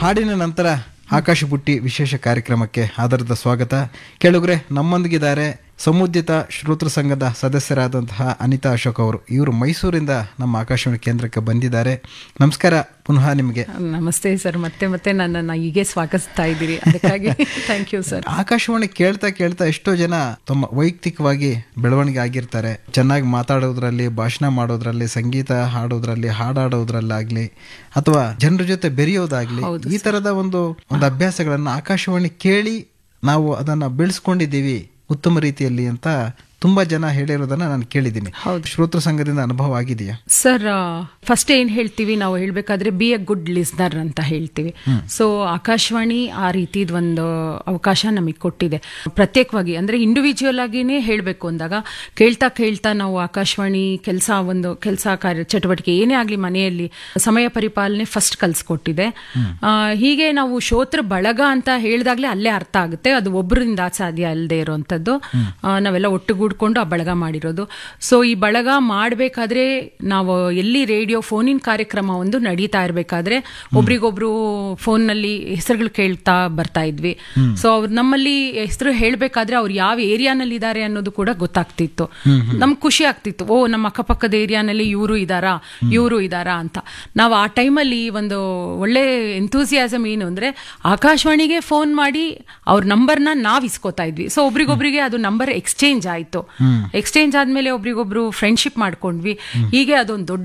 ಹಾಡಿನ ನಂತರ ಆಕಾಶ ಬುಟ್ಟಿ ವಿಶೇಷ ಕಾರ್ಯಕ್ರಮಕ್ಕೆ ಆಧಾರದ ಸ್ವಾಗತ ಕೇಳುಗ್ರೆ ನಮ್ಮೊಂದಿಗಿದ್ದಾರೆ ಸಮುದಿತ ಶ್ರೋತೃ ಸಂಘದ ಸದಸ್ಯರಾದಂತಹ ಅನಿತಾ ಅಶೋಕ್ ಅವರು ಇವರು ಮೈಸೂರಿಂದ ನಮ್ಮ ಆಕಾಶವಾಣಿ ಕೇಂದ್ರಕ್ಕೆ ಬಂದಿದ್ದಾರೆ ನಮಸ್ಕಾರ ಪುನಃ ನಿಮಗೆ ನಮಸ್ತೆ ಸರ್ ಮತ್ತೆ ಮತ್ತೆ ನನ್ನನ್ನು ಹೀಗೆ ಸ್ವಾಗತಿಸ್ತಾ ಇದ್ದೀರಿ ಅದಕ್ಕಾಗಿ ಥ್ಯಾಂಕ್ ಯು ಸರ್ ಆಕಾಶವಾಣಿ ಕೇಳ್ತಾ ಕೇಳ್ತಾ ಎಷ್ಟೋ ಜನ ತಮ್ಮ ವೈಯಕ್ತಿಕವಾಗಿ ಬೆಳವಣಿಗೆ ಆಗಿರ್ತಾರೆ ಚೆನ್ನಾಗಿ ಮಾತಾಡೋದ್ರಲ್ಲಿ ಭಾಷಣ ಮಾಡೋದ್ರಲ್ಲಿ ಸಂಗೀತ ಹಾಡೋದ್ರಲ್ಲಿ ಹಾಡಾಡೋದ್ರಲ್ಲಾಗ್ಲಿ ಅಥವಾ ಜನರ ಜೊತೆ ಬೆರೆಯೋದಾಗ್ಲಿ ಈ ತರದ ಒಂದು ಒಂದು ಅಭ್ಯಾಸಗಳನ್ನ ಆಕಾಶವಾಣಿ ಕೇಳಿ ನಾವು ಅದನ್ನ ಬೆಳೆಸ್ಕೊಂಡಿದ್ದೀವಿ ಉತ್ತಮ ರೀತಿಯಲ್ಲಿ ಅಂತ ತುಂಬಾ ಜನ ಹೇಳಿರೋದನ್ನ ನಾನು ಕೇಳಿದ್ದೀನಿ ಹೌದು. ಶ್ರೋತೃ ಸಂಘದಿಂದ ಅನುಭವ ಆಗಿದೆಯಾ ಸರ್ ಫಸ್ಟ್ ಏನ್ ಹೇಳ್ತೀವಿ ನಾವು ಹೇಳ್ಬೇಕಾದ್ರೆ ಬಿ ಎ ಗುಡ್ ಲಿಸ್ನರ್ ಅಂತ ಹೇಳ್ತೀವಿ ಸೊ ಆಕಾಶವಾಣಿ ಆ ರೀತಿದ್ ಒಂದು ಅವಕಾಶ ನಮಗೆ ಕೊಟ್ಟಿದೆ ಪ್ರತ್ಯೇಕವಾಗಿ ಅಂದ್ರೆ ಇಂಡಿವಿಜುವಲ್ ಆಗಿನೇ ಹೇಳಬೇಕು ಅಂದಾಗ ಕೇಳ್ತಾ ಕೇಳ್ತಾ ನಾವು ಆಕಾಶವಾಣಿ ಕೆಲಸ ಒಂದು ಕೆಲಸ ಕಾರ್ಯ ಚಟುವಟಿಕೆ ಏನೇ ಆಗಲಿ ಮನೆಯಲ್ಲಿ ಸಮಯ ಪರಿಪಾಲನೆ ಫಸ್ಟ್ ಕಲ್ಸ್ಕೊಟ್ಟಿದೆ ಆ, ಹೀಗೆ ನಾವು ಶ್ರೋತೃ ಬಳಗ ಅಂತ ಹೇಳಿದಾಗ್ಲೇ ಅಲ್ಲೇ ಅರ್ಥ ಆಗುತ್ತೆ ಅದು ಒಬ್ಬರಿಂದ ಸಾಧ್ಯ ಅಲ್ಲದೆ ಇರುವಂತದ್ದು ಆ, ನಾವೆಲ್ಲ ಒಟ್ಟುಗೂಡ್ಕೊಂಡು ಆ ಬಳಗ ಮಾಡಿರೋದು ಸೊ ಈ ಬಳಗ ಮಾಡಬೇಕಾದ್ರೆ ನಾವು ಎಲ್ಲಿ ರೇಡಿಯೋ ಫೋನಿನ ಕಾರ್ಯಕ್ರಮ ಒಂದು ನಡೀತಾ ಇರಬೇಕಾದ್ರೆ ಒಬ್ರಿಗೊಬ್ರು ಫೋನ್ನಲ್ಲಿ ಹೆಸರುಗಳು ಕೇಳ್ತಾ ಬರ್ತಾ ಇದ್ವಿ ಸೊ ಅವ್ರು ನಮ್ಮಲ್ಲಿ ಹೆಸರು ಹೇಳ್ಬೇಕಾದ್ರೆ ಅವ್ರು ಯಾವ ಏರಿಯಾನಲ್ಲಿ ಇದ್ದಾರೆ ಅನ್ನೋದು ಕೂಡ ಗೊತ್ತಾಗ್ತಿತ್ತು ನಮ್ಗೆ ಖುಷಿ ಆಗ್ತಿತ್ತು ಓ ನಮ್ಮ ಅಕ್ಕಪಕ್ಕದ ಏರಿಯಾನಲ್ಲಿ ಇವರು ಇದಾರಾ ಇವರು ಇದಾರಾ ಅಂತ ನಾವು ಆ ಟೈಮಲ್ಲಿ ಒಂದು ಒಳ್ಳೆ ಎಂತೂಸಿಯಾಸಮ್ ಏನು ಅಂದ್ರೆ ಆಕಾಶವಾಣಿಗೆ ಫೋನ್ ಮಾಡಿ ಅವ್ರ ನಂಬರ್ನ ನಾವ್ ಇಸ್ಕೋತಾ ಇದ್ವಿ ಸೊ ಒಬ್ರಿಗೊಬ್ರಿಗೆ ಅದು ನಂಬರ್ ಎಕ್ಸ್ಚೇಂಜ್ ಆಯ್ತು ಎಕ್ಸ್ಚೇಂಜ್ ಆದ್ಮೇಲೆ ಒಬ್ರಿಗೊಬ್ರು ಫ್ರೆಂಡ್ಶಿಪ್ ಮಾಡ್ಕೊಂಡ್ವಿ ಹೀಗೆ ಅದೊಂದು ದೊಡ್ಡ